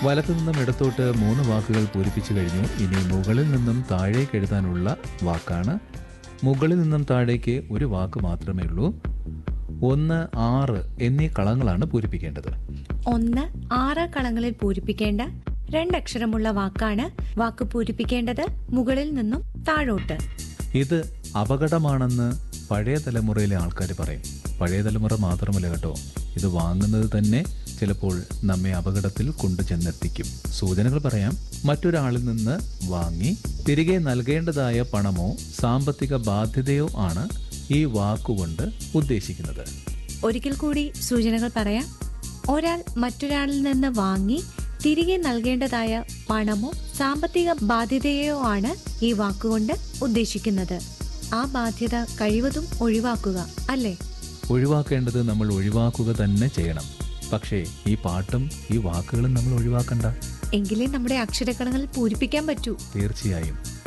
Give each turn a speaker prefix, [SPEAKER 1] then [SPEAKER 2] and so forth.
[SPEAKER 1] വലത്തു നിന്നും ഇടത്തോട്ട് മൂന്ന് വാക്കുകൾ പൂരിപ്പിച്ചു കഴിഞ്ഞു ഇനി മുകളിൽ നിന്നും താഴേക്ക് എഴുതാനുള്ള വാക്കാണ് മുകളിൽ നിന്നും താഴേക്ക് ഒരു വാക്ക് മാത്രമേ ഉള്ളൂ ഒന്ന് ആറ് എന്നീ കളങ്ങളാണ് പൂരിപ്പിക്കേണ്ടത്
[SPEAKER 2] ഒന്ന് ആറ് കളങ്ങളിൽ പൂരിപ്പിക്കേണ്ട രണ്ടക്ഷരമുള്ള വാക്കാണ് വാക്ക് പൂരിപ്പിക്കേണ്ടത് മുകളിൽ നിന്നും താഴോട്ട്
[SPEAKER 1] ഇത് അപകടമാണെന്ന് പഴയ തലമുറയിലെ ആൾക്കാർ പറയും പഴയ തലമുറ മാത്രമല്ല കേട്ടോ ഇത് വാങ്ങുന്നത് തന്നെ ചിലപ്പോൾ നമ്മെ അപകടത്തിൽ കൊണ്ടു ചെന്നെത്തിക്കും സൂചനകൾ പറയാം മറ്റൊരാളിൽ നിന്ന് വാങ്ങി തിരികെ നൽകേണ്ടതായ പണമോ സാമ്പത്തിക ബാധ്യതയോ ആണ് ഈ വാക്കുകൊണ്ട് ഉദ്ദേശിക്കുന്നത്
[SPEAKER 2] ഒരിക്കൽ കൂടി സൂചനകൾ പറയാം ഒരാൾ മറ്റൊരാളിൽ നിന്ന് വാങ്ങി തിരികെ നൽകേണ്ടതായ പണമോ സാമ്പത്തിക ബാധ്യതയോ ആണ് ഈ വാക്കുകൊണ്ട് ഉദ്ദേശിക്കുന്നത് ആ ബാധ്യത കഴിവതും ഒഴിവാക്കുക അല്ലേ
[SPEAKER 1] ഒഴിവാക്കേണ്ടത് നമ്മൾ ഒഴിവാക്കുക തന്നെ ചെയ്യണം പക്ഷേ ഈ പാട്ടും ഈ വാക്കുകളും നമ്മൾ ഒഴിവാക്കണ്ട
[SPEAKER 2] എങ്കിലേ നമ്മുടെ അക്ഷരക്കളങ്ങളിൽ പൂരിപ്പിക്കാൻ പറ്റൂ
[SPEAKER 1] തീർച്ചയായും